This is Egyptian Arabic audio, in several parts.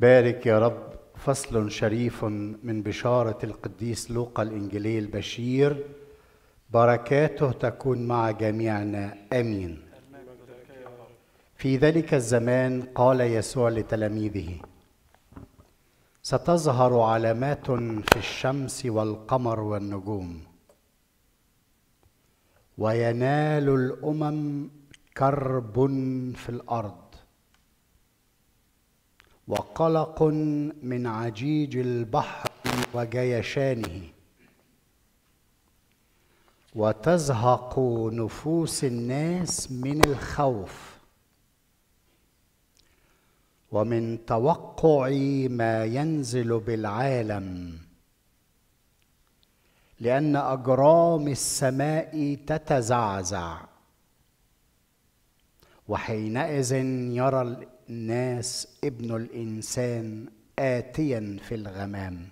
بارك يا رب فصل شريف من بشارة القديس لوقا الإنجيلي البشير بركاته تكون مع جميعنا آمين في ذلك الزمان قال يسوع لتلاميذه ستظهر علامات في الشمس والقمر والنجوم وينال الامم كرب في الارض وقلق من عجيج البحر وجيشانه وتزهق نفوس الناس من الخوف ومن توقع ما ينزل بالعالم لان اجرام السماء تتزعزع وحينئذ يرى الناس ابن الانسان اتيا في الغمام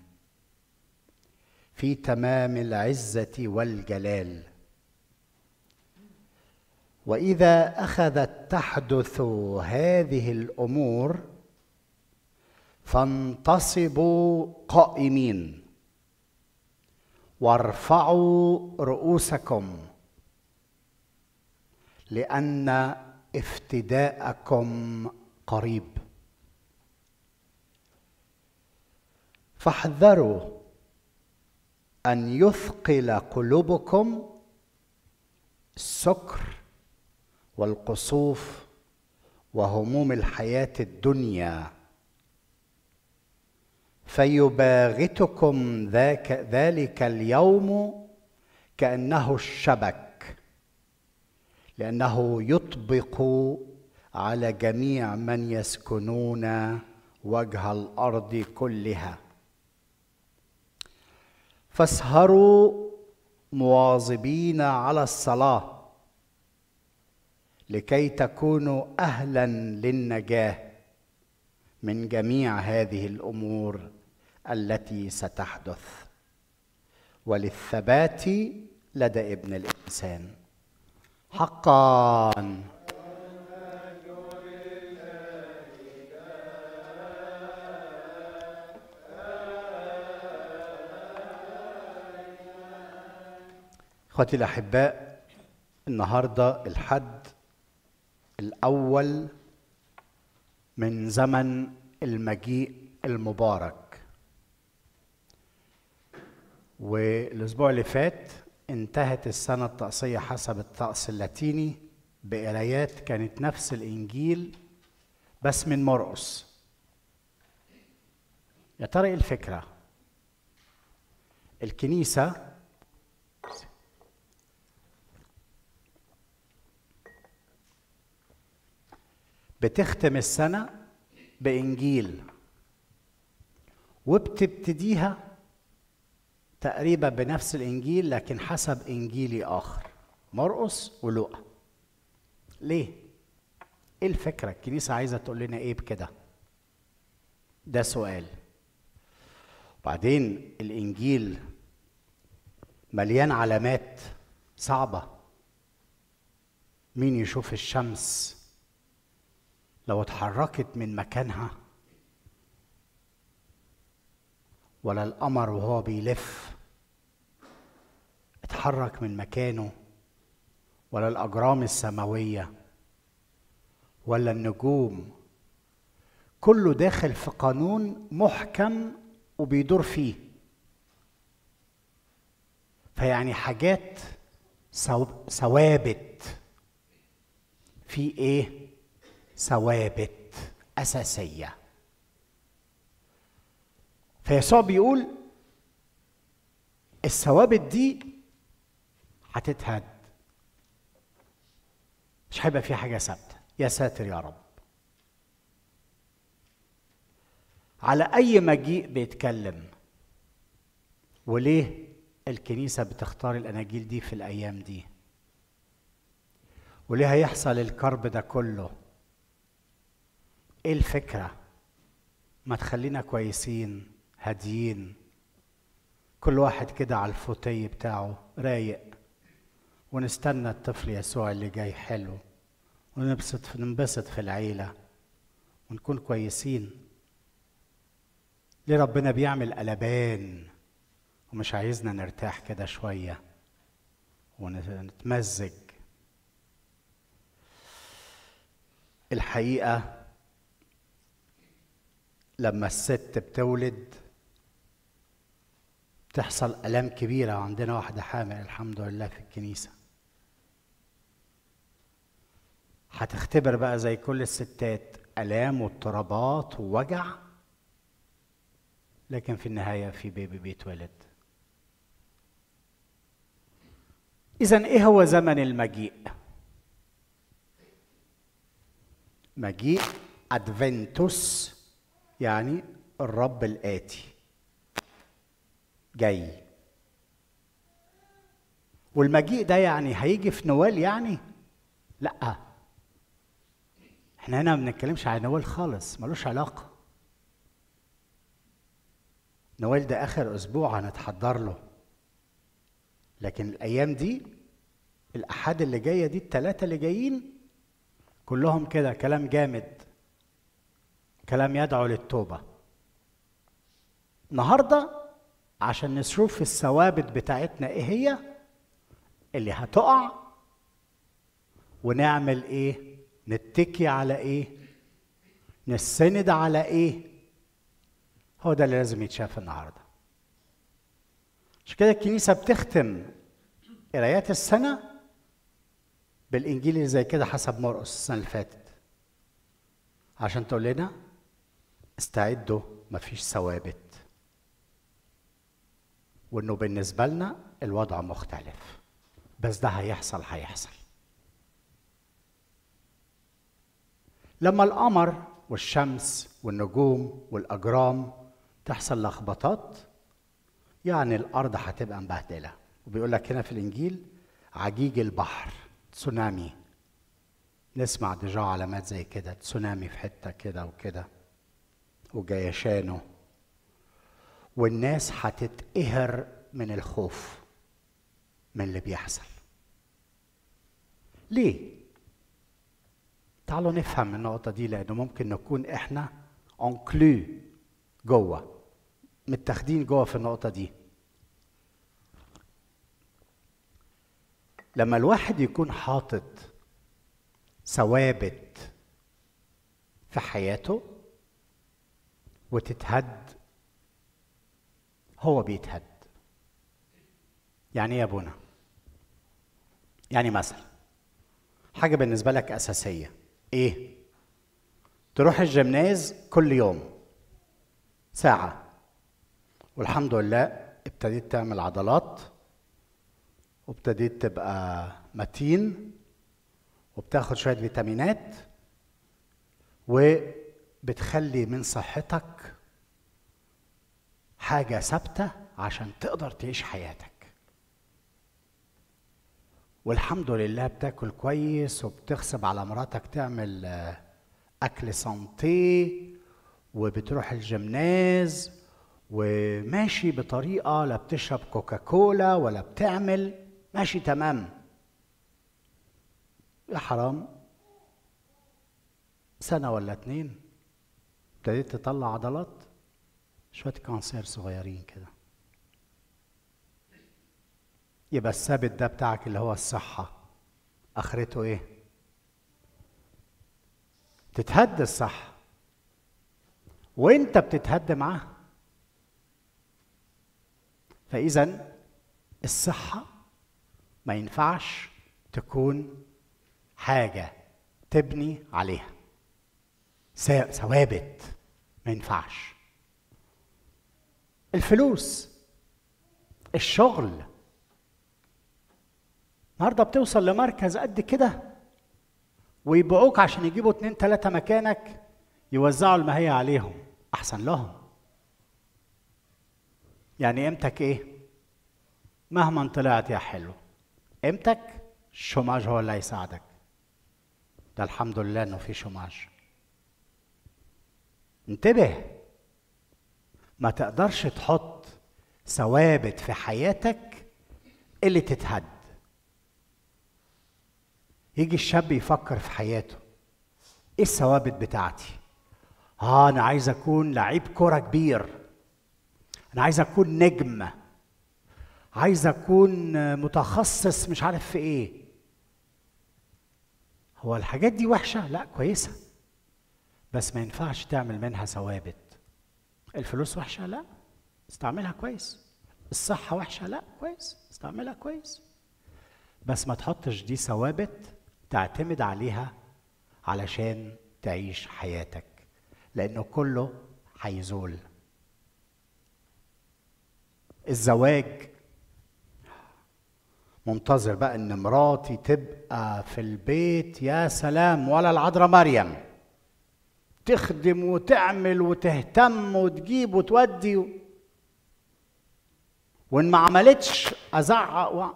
في تمام العزه والجلال واذا اخذت تحدث هذه الامور فانتصبوا قائمين وارفعوا رؤوسكم لان افتداءكم قريب فاحذروا ان يثقل قلوبكم السكر والقصوف وهموم الحياه الدنيا فيباغتكم ذاك ذلك اليوم كانه الشبك لانه يطبق على جميع من يسكنون وجه الارض كلها فاسهروا مواظبين على الصلاه لكي تكونوا اهلا للنجاه من جميع هذه الامور التي ستحدث وللثبات لدى ابن الانسان حقا اخوتي الاحباء النهارده الحد الاول من زمن المجيء المبارك والاسبوع اللي فات انتهت السنه الطقسيه حسب الطقس اللاتيني بقرايات كانت نفس الانجيل بس من مرقس يا ترى ايه الفكره الكنيسه بتختم السنة بإنجيل وبتبتديها تقريبا بنفس الإنجيل لكن حسب إنجيلي آخر مرقس ولوقا ليه؟ إيه الفكرة؟ الكنيسة عايزة تقول لنا إيه بكده؟ ده سؤال وبعدين الإنجيل مليان علامات صعبة مين يشوف الشمس لو اتحركت من مكانها ولا القمر وهو بيلف اتحرك من مكانه ولا الاجرام السماويه ولا النجوم كله داخل في قانون محكم وبيدور فيه فيعني حاجات ثوابت في ايه ثوابت اساسيه فيسوع بيقول الثوابت دي هتتهد مش هيبقى في حاجه ثابته يا ساتر يا رب على اي مجيء بيتكلم وليه الكنيسه بتختار الاناجيل دي في الايام دي وليه هيحصل الكرب ده كله ايه الفكره ما تخلينا كويسين هاديين كل واحد كده على الفوتي بتاعه رايق ونستنى الطفل يسوع اللي جاي حلو ونبسط ننبسط في العيله ونكون كويسين ليه ربنا بيعمل قلبان ومش عايزنا نرتاح كده شويه ونتمزج الحقيقه لما الست بتولد تحصل الام كبيره وعندنا واحده حامل الحمد لله في الكنيسه هتختبر بقى زي كل الستات الام واضطرابات ووجع لكن في النهايه في بيبي بيتولد اذا ايه هو زمن المجيء مجيء ادفنتوس يعني الرب الاتي جاي والمجيء ده يعني هيجي في نوال يعني لا احنا هنا ما بنتكلمش على نوال خالص ملوش علاقه نوال ده اخر اسبوع هنتحضر له لكن الايام دي الاحاد اللي جايه دي الثلاثه اللي جايين كلهم كده كلام جامد كلام يدعو للتوبه النهارده عشان نشوف الثوابت بتاعتنا ايه هي اللي هتقع ونعمل ايه نتكي على ايه نستند على ايه هو ده اللي لازم يتشاف النهارده عشان كده الكنيسه بتختم قرايات السنه بالانجيل اللي زي كده حسب مرقس السنه اللي فاتت عشان تقول لنا استعدوا مفيش ثوابت وانه بالنسبه لنا الوضع مختلف بس ده هيحصل هيحصل لما القمر والشمس والنجوم والاجرام تحصل لخبطات يعني الارض هتبقى مبهدله وبيقول لك هنا في الانجيل عجيج البحر تسونامي نسمع ديجا علامات زي كده تسونامي في حته كده وكده وجيشانه والناس هتتقهر من الخوف من اللي بيحصل ليه تعالوا نفهم النقطة دي لأنه ممكن نكون إحنا انكلو جوه متاخدين جوه في النقطة دي لما الواحد يكون حاطط ثوابت في حياته وتتهد هو بيتهد يعني ايه يا ابونا يعني مثلا حاجه بالنسبه لك اساسيه ايه تروح الجمناز كل يوم ساعه والحمد لله ابتديت تعمل عضلات وابتديت تبقى متين وبتاخد شويه فيتامينات وبتخلي من صحتك حاجه ثابته عشان تقدر تعيش حياتك والحمد لله بتاكل كويس وبتغصب على مراتك تعمل اكل سانتي وبتروح الجمناز وماشي بطريقه لا بتشرب كوكاكولا ولا بتعمل ماشي تمام يا حرام سنه ولا اتنين ابتديت تطلع عضلات شويه كانسير صغيرين كده يبقى الثابت ده بتاعك اللي هو الصحة آخرته إيه؟ تتهد الصحة وأنت بتتهد معاه فإذا الصحة ما ينفعش تكون حاجة تبني عليها ثوابت ما ينفعش الفلوس الشغل النهارده بتوصل لمركز قد كده ويبيعوك عشان يجيبوا اتنين تلاتة مكانك يوزعوا المهية عليهم أحسن لهم يعني قيمتك إيه؟ مهما طلعت يا حلو قيمتك الشوماج هو اللي هيساعدك ده الحمد لله إنه في شوماج انتبه ما تقدرش تحط ثوابت في حياتك اللي تتهد يجي الشاب يفكر في حياته ايه الثوابت بتاعتي اه انا عايز اكون لعيب كرة كبير انا عايز اكون نجم عايز اكون متخصص مش عارف في ايه هو الحاجات دي وحشه لا كويسه بس ما ينفعش تعمل منها ثوابت الفلوس وحشه لا استعملها كويس الصحه وحشه لا كويس استعملها كويس بس ما تحطش دي ثوابت تعتمد عليها علشان تعيش حياتك لانه كله هيزول الزواج منتظر بقى ان مراتي تبقى في البيت يا سلام ولا العذراء مريم تخدم وتعمل وتهتم وتجيب وتودي و... وان ما عملتش ازعق و...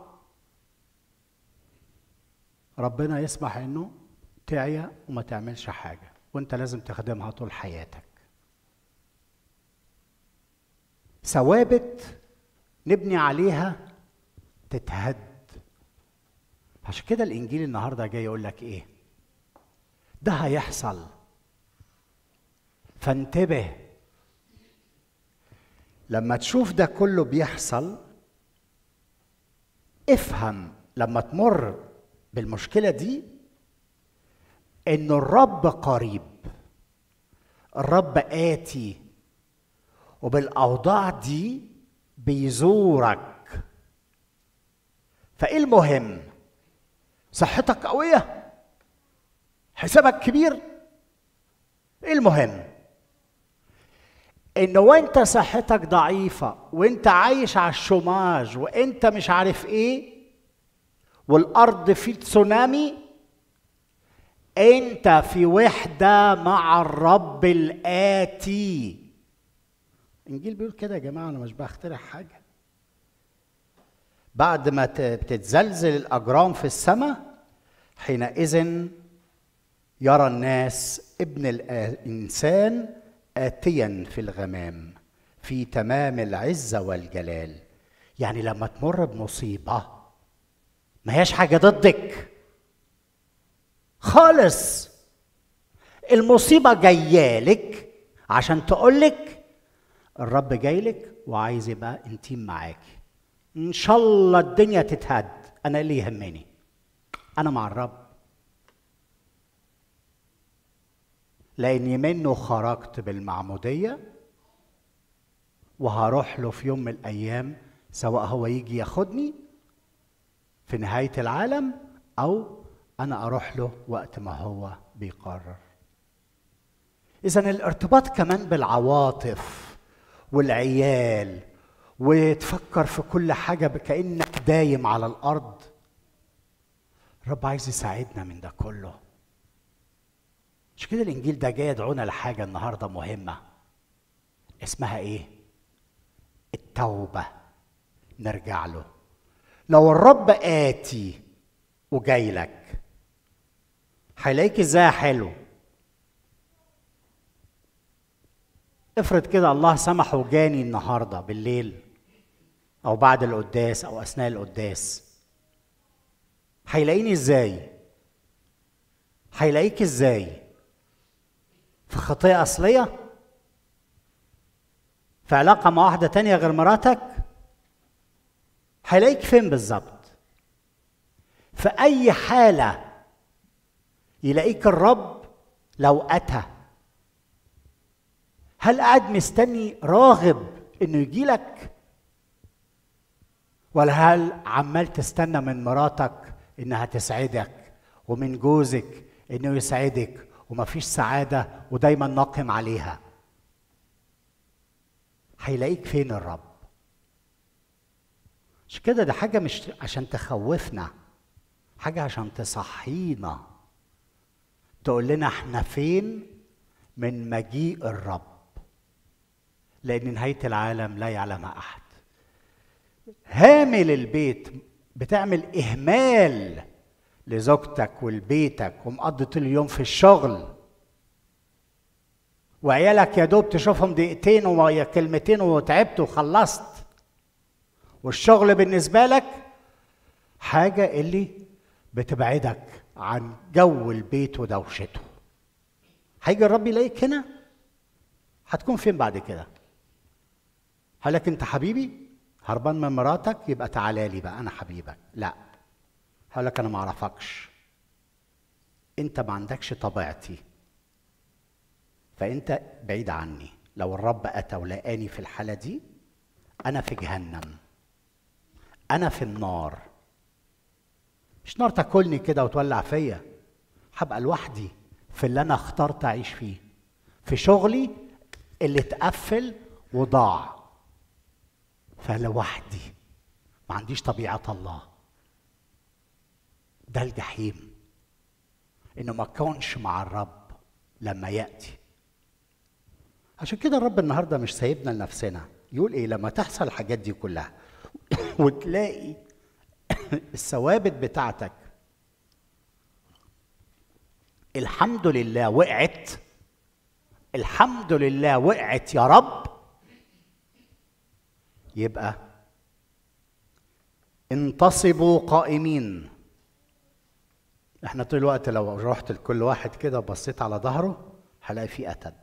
ربنا يسمح انه تعيا وما تعملش حاجه وانت لازم تخدمها طول حياتك ثوابت نبني عليها تتهد عشان كده الانجيل النهارده جاي يقول لك ايه ده هيحصل فانتبه لما تشوف ده كله بيحصل افهم لما تمر بالمشكله دي ان الرب قريب الرب اتي وبالاوضاع دي بيزورك فايه المهم صحتك قويه حسابك كبير ايه المهم ان وانت صحتك ضعيفه وانت عايش على الشوماج وانت مش عارف ايه والارض في تسونامي انت في وحده مع الرب الاتي الانجيل بيقول كده يا جماعه انا مش بخترع حاجه بعد ما بتتزلزل الاجرام في السماء حينئذ يرى الناس ابن الانسان اتيا في الغمام في تمام العزه والجلال يعني لما تمر بمصيبه ما هياش حاجه ضدك خالص المصيبه جايالك عشان تقولك الرب جايلك وعايز يبقى انتيم معاكي ان شاء الله الدنيا تتهد انا اللي يهمني انا مع الرب لاني منه خرجت بالمعموديه وهروح له في يوم من الايام سواء هو يجي ياخدني في نهايه العالم او انا اروح له وقت ما هو بيقرر اذا الارتباط كمان بالعواطف والعيال وتفكر في كل حاجه كانك دايم على الارض الرب عايز يساعدنا من ده كله مش كده الانجيل ده جاي يدعونا لحاجه النهارده مهمه اسمها ايه التوبه نرجع له لو الرب اتي وجاي لك هيلاقيك ازاي حلو افرض كده الله سمح وجاني النهارده بالليل او بعد القداس او اثناء القداس هيلاقيني ازاي هيلاقيك ازاي في خطيئة أصلية في علاقة مع واحدة تانية غير مراتك هيلاقيك فين بالظبط في أي حالة يلاقيك الرب لو أتى هل قاعد مستني راغب إنه يجيلك ولا هل عمال تستنى من مراتك إنها تسعدك ومن جوزك إنه يسعدك ومفيش سعادة ودايما ناقم عليها هيلاقيك فين الرب مش كده ده حاجة مش عشان تخوفنا حاجة عشان تصحينا تقول لنا احنا فين من مجيء الرب لأن نهاية العالم لا يعلمها أحد هامل البيت بتعمل إهمال لزوجتك ولبيتك ومقضي طول اليوم في الشغل وعيالك يا دوب تشوفهم دقيقتين ويا كلمتين وتعبت وخلصت والشغل بالنسبه لك حاجه اللي بتبعدك عن جو البيت ودوشته هيجي الرب يلاقيك هنا هتكون فين بعد كده هقول لك انت حبيبي هربان من مراتك يبقى تعالى لي بقى انا حبيبك لا هقول لك انا ما اعرفكش انت ما عندكش طبيعتي فانت بعيد عني لو الرب اتى ولقاني في الحاله دي انا في جهنم انا في النار مش نار تاكلني كده وتولع فيا هبقى لوحدي في اللي انا اخترت اعيش فيه في شغلي اللي اتقفل وضاع فلوحدي ما عنديش طبيعه الله ده الجحيم انه ما كونش مع الرب لما ياتي عشان كده الرب النهارده مش سايبنا لنفسنا يقول ايه لما تحصل الحاجات دي كلها وتلاقي الثوابت بتاعتك الحمد لله وقعت الحمد لله وقعت يا رب يبقى انتصبوا قائمين احنا طول الوقت لو رحت لكل واحد كده وبصيت على ظهره هلاقي فيه أتب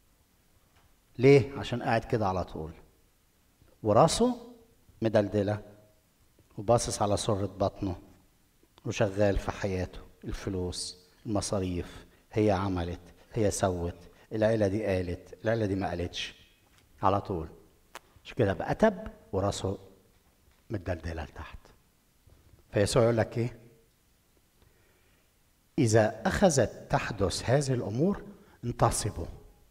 ليه؟ عشان قاعد كده على طول وراسه مدلدلة وباصص على سرة بطنه وشغال في حياته الفلوس المصاريف هي عملت هي سوت العيلة دي قالت العيلة دي ما قالتش على طول مش كده بقى أتب وراسه متدلدلة لتحت فيسوع يقول لك ايه إذا أخذت تحدث هذه الأمور انتصبوا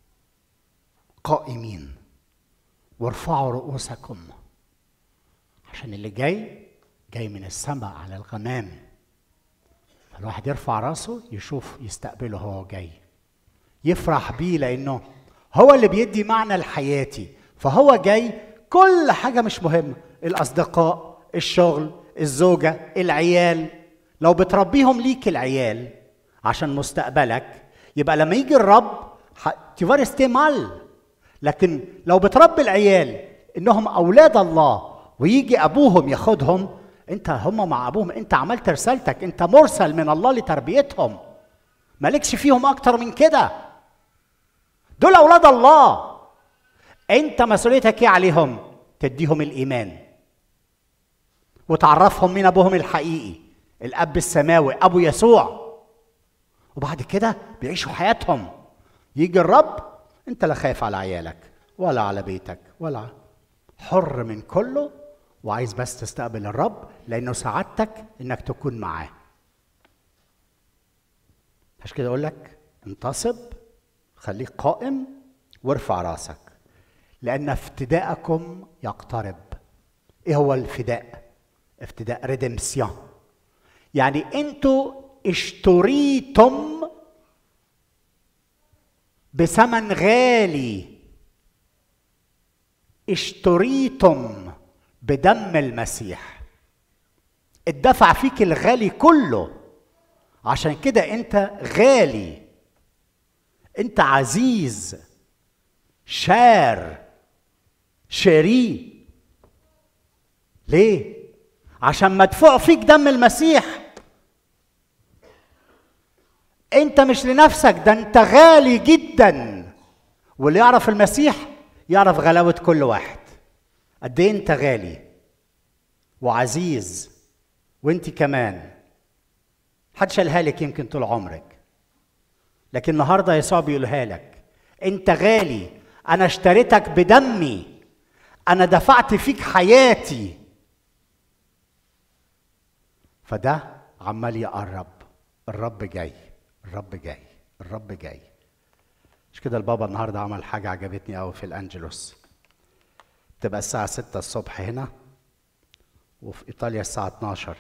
قائمين وارفعوا رؤوسكم عشان اللي جاي جاي من السماء على الغمام الواحد يرفع راسه يشوف يستقبله هو جاي يفرح بيه لأنه هو اللي بيدي معنى لحياتي فهو جاي كل حاجة مش مهمة الأصدقاء الشغل الزوجة العيال لو بتربيهم ليك العيال عشان مستقبلك يبقى لما يجي الرب تيفار مال لكن لو بتربي العيال انهم اولاد الله ويجي ابوهم ياخدهم انت هم مع ابوهم انت عملت رسالتك انت مرسل من الله لتربيتهم مالكش فيهم اكتر من كده دول اولاد الله انت مسؤوليتك ايه عليهم تديهم الايمان وتعرفهم مين ابوهم الحقيقي الاب السماوي ابو يسوع وبعد كده بيعيشوا حياتهم يجي الرب انت لا خايف على عيالك ولا على بيتك ولا حر من كله وعايز بس تستقبل الرب لانه سعادتك انك تكون معاه عشان كده اقول لك انتصب خليك قائم وارفع راسك لان افتداءكم يقترب ايه هو الفداء افتداء ريدمسيون يعني انتوا اشتريتم بثمن غالي اشتريتم بدم المسيح اتدفع فيك الغالي كله عشان كده انت غالي انت عزيز شار شري ليه عشان مدفوع فيك دم المسيح انت مش لنفسك ده انت غالي جدا واللي يعرف المسيح يعرف غلاوة كل واحد قد ايه انت غالي وعزيز وانت كمان محدش قالها لك يمكن طول عمرك لكن النهارده يسوع بيقولها لك انت غالي انا اشتريتك بدمي انا دفعت فيك حياتي فده عمال يقرب الرب جاي الرب جاي الرب جاي مش كده البابا النهارده عمل حاجه عجبتني قوي في الانجلوس تبقى الساعه 6 الصبح هنا وفي ايطاليا الساعه 12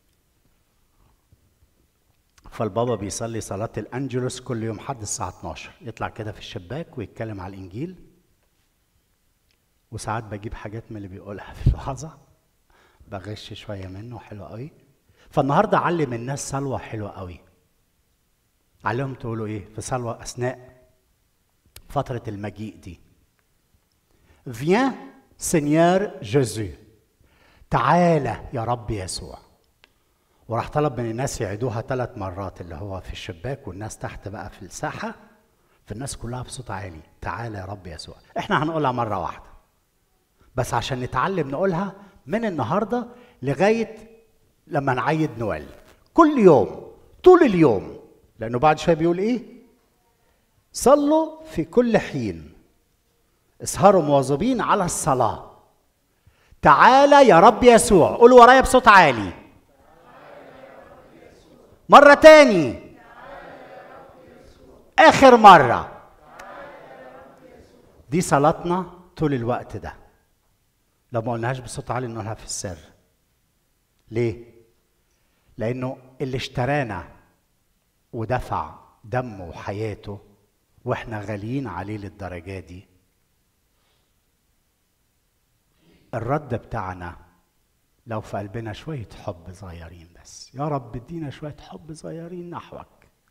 فالبابا بيصلي صلاة الأنجلوس كل يوم حد الساعة 12 يطلع كده في الشباك ويتكلم على الإنجيل وساعات بجيب حاجات من اللي بيقولها في الوعظة بغش شوية منه حلو قوي فالنهاردة علم الناس صلوة حلوة قوي علمهم تقولوا ايه في صلوة أثناء فترة المجيء دي Viens Seigneur Jésus تعالى يا رب يسوع وراح طلب من الناس يعيدوها ثلاث مرات اللي هو في الشباك والناس تحت بقى في الساحة فالناس كلها بصوت عالي تعالى يا رب يسوع احنا هنقولها مرة واحدة بس عشان نتعلم نقولها من النهارده لغايه لما نعيد نوال كل يوم طول اليوم لانه بعد شويه بيقول ايه صلوا في كل حين اسهروا مواظبين على الصلاه تعالى يا رب يسوع قول ورايا بصوت عالي مرة تاني آخر مرة دي صلاتنا طول الوقت ده لو ما قلناهاش بصوت عالي نقولها في السر ليه؟ لأنه اللي اشترانا ودفع دمه وحياته واحنا غاليين عليه للدرجة دي الرد بتاعنا لو في قلبنا شوية حب صغيرين بس يا رب ادينا شوية حب صغيرين نحوك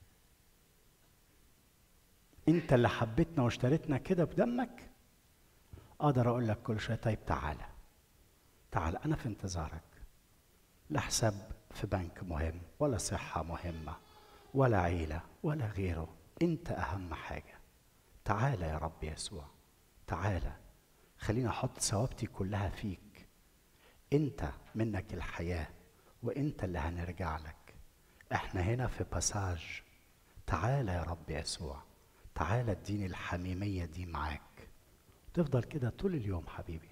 انت اللي حبيتنا واشتريتنا كده بدمك اقدر اقول لك كل شوية طيب تعالى تعالى انا في انتظارك لا حساب في بنك مهم ولا صحة مهمة ولا عيلة ولا غيره انت اهم حاجة تعالى يا رب يسوع تعالى خليني احط ثوابتي كلها فيك انت منك الحياه وانت اللي هنرجع لك احنا هنا في باساج تعالى يا رب يسوع تعالى اديني الحميميه دي معاك تفضل كده طول اليوم حبيبي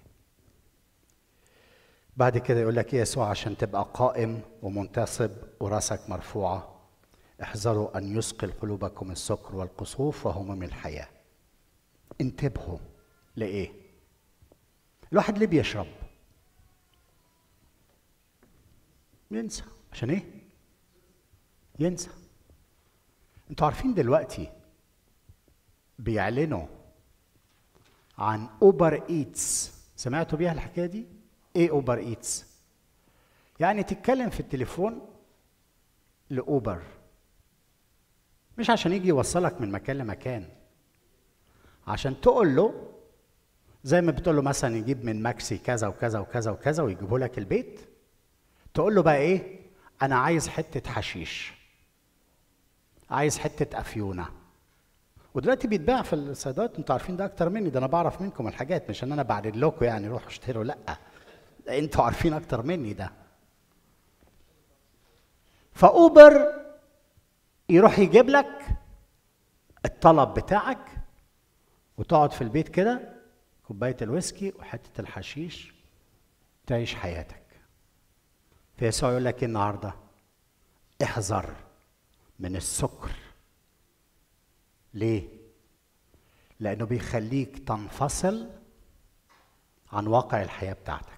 بعد كده يقول لك يسوع عشان تبقى قائم ومنتصب وراسك مرفوعه احذروا ان يثقل قلوبكم السكر والقصوف وهموم الحياه انتبهوا لايه الواحد ليه بيشرب ينسى عشان ايه ينسى انتوا عارفين دلوقتي بيعلنوا عن اوبر ايتس سمعتوا بيها الحكايه دي ايه اوبر ايتس يعني تتكلم في التليفون لاوبر مش عشان يجي يوصلك من مكان لمكان عشان تقول له زي ما بتقول له مثلا يجيب من ماكسي كذا وكذا وكذا وكذا ويجيبه لك البيت تقول له بقى ايه انا عايز حته حشيش عايز حته افيونه ودلوقتي بيتباع في الصيدليات انتوا عارفين ده اكتر مني ده انا بعرف منكم الحاجات مش ان انا بعرض لكم يعني روحوا اشتروا لا انتوا عارفين اكتر مني ده فاوبر يروح يجيب لك الطلب بتاعك وتقعد في البيت كده كوبايه الويسكي وحته الحشيش تعيش حياتك فيسوع يقول لك ايه النهارده احذر من السكر ليه لانه بيخليك تنفصل عن واقع الحياه بتاعتك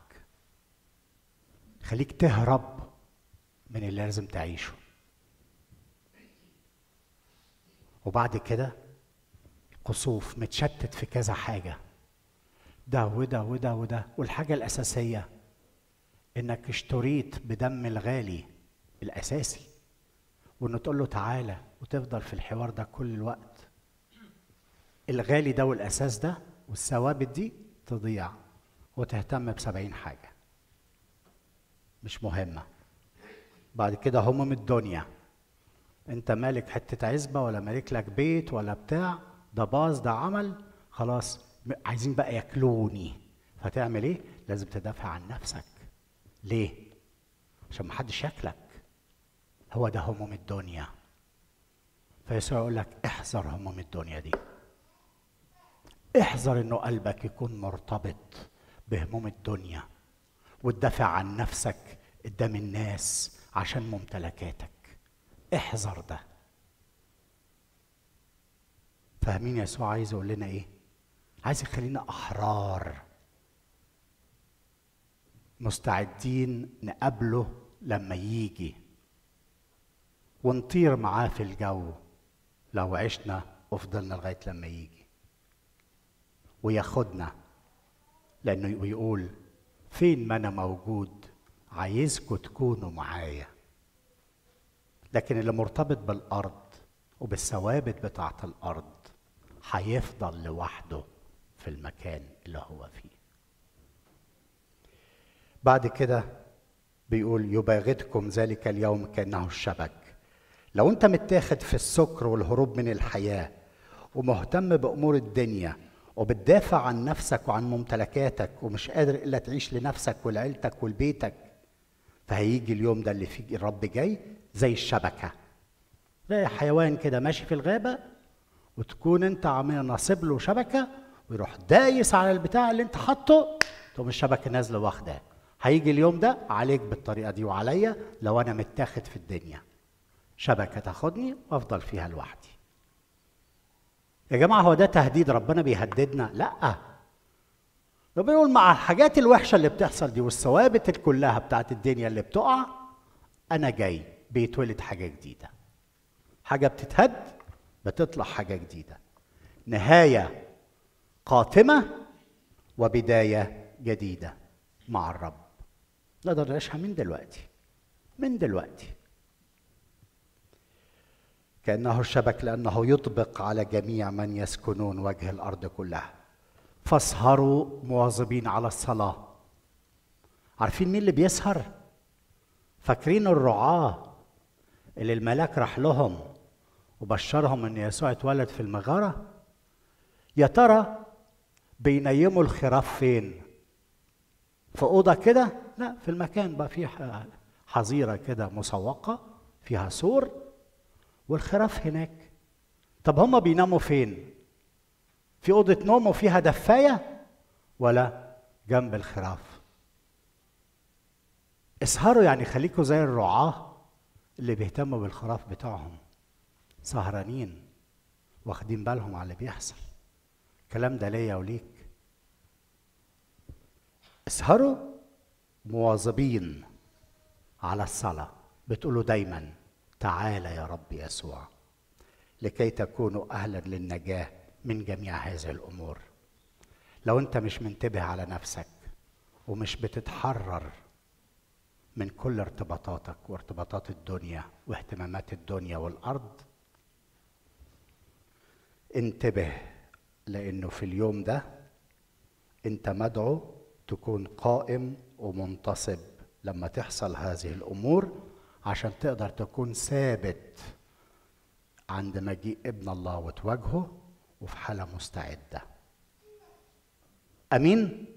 خليك تهرب من اللي لازم تعيشه وبعد كده قصوف متشتت في كذا حاجه ده وده وده وده والحاجه الاساسيه انك اشتريت بدم الغالي الاساسي وانه تقول له تعالى وتفضل في الحوار ده كل الوقت الغالي ده والاساس ده والثوابت دي تضيع وتهتم بسبعين حاجة مش مهمة بعد كده همم الدنيا انت مالك حتة عزبة ولا مالك لك بيت ولا بتاع ده باظ ده عمل خلاص عايزين بقى ياكلوني فتعمل ايه لازم تدافع عن نفسك ليه عشان محدش ياكلك هو ده هموم الدنيا فيسوع يقول لك احذر هموم الدنيا دي احذر انه قلبك يكون مرتبط بهموم الدنيا وتدافع عن نفسك قدام الناس عشان ممتلكاتك احذر ده فاهمين يسوع عايز يقول لنا ايه عايز يخلينا احرار مستعدين نقابله لما يجي ونطير معاه في الجو لو عشنا وفضلنا لغايه لما يجي وياخدنا لانه بيقول فين ما انا موجود عايزكم تكونوا معايا لكن اللي مرتبط بالارض وبالثوابت بتاعه الارض هيفضل لوحده في المكان اللي هو فيه بعد كده بيقول يباغتكم ذلك اليوم كانه الشبك لو انت متاخد في السكر والهروب من الحياه ومهتم بامور الدنيا وبتدافع عن نفسك وعن ممتلكاتك ومش قادر الا تعيش لنفسك ولعيلتك ولبيتك فهيجي اليوم ده اللي فيه الرب جاي زي الشبكه زي حيوان كده ماشي في الغابه وتكون انت عامل ناصب له شبكه ويروح دايس على البتاع اللي انت حاطه تقوم الشبكه نازله واخداه هيجي اليوم ده عليك بالطريقه دي وعليا لو انا متاخد في الدنيا شبكه تاخدني وافضل فيها لوحدي يا جماعه هو ده تهديد ربنا بيهددنا لا ربنا بيقول مع الحاجات الوحشه اللي بتحصل دي والثوابت كلها بتاعت الدنيا اللي بتقع انا جاي بيتولد حاجه جديده حاجه بتتهد بتطلع حاجه جديده نهايه قاتمه وبدايه جديده مع الرب نقدر نعيشها من دلوقتي من دلوقتي كانه الشبك لانه يطبق على جميع من يسكنون وجه الارض كلها فاسهروا مواظبين على الصلاه عارفين مين اللي بيسهر فاكرين الرعاه اللي الملاك راح لهم وبشرهم ان يسوع اتولد في المغاره يا ترى بينيموا الخراف فين في اوضه كده لا في المكان بقى في حظيره كده مسوقه فيها سور والخراف هناك طب هما بيناموا فين في اوضه نوم وفيها دفايه ولا جنب الخراف اسهروا يعني خليكوا زي الرعاه اللي بيهتموا بالخراف بتاعهم سهرانين واخدين بالهم على اللي بيحصل الكلام ده ليا وليك اسهروا مواظبين على الصلاة بتقولوا دايما تعال يا رب يسوع لكي تكونوا أهلا للنجاة من جميع هذه الأمور لو أنت مش منتبه على نفسك ومش بتتحرر من كل ارتباطاتك وارتباطات الدنيا واهتمامات الدنيا والأرض انتبه لأنه في اليوم ده أنت مدعو تكون قائم ومنتصب لما تحصل هذه الامور عشان تقدر تكون ثابت عند مجيء ابن الله وتواجهه وفي حاله مستعده امين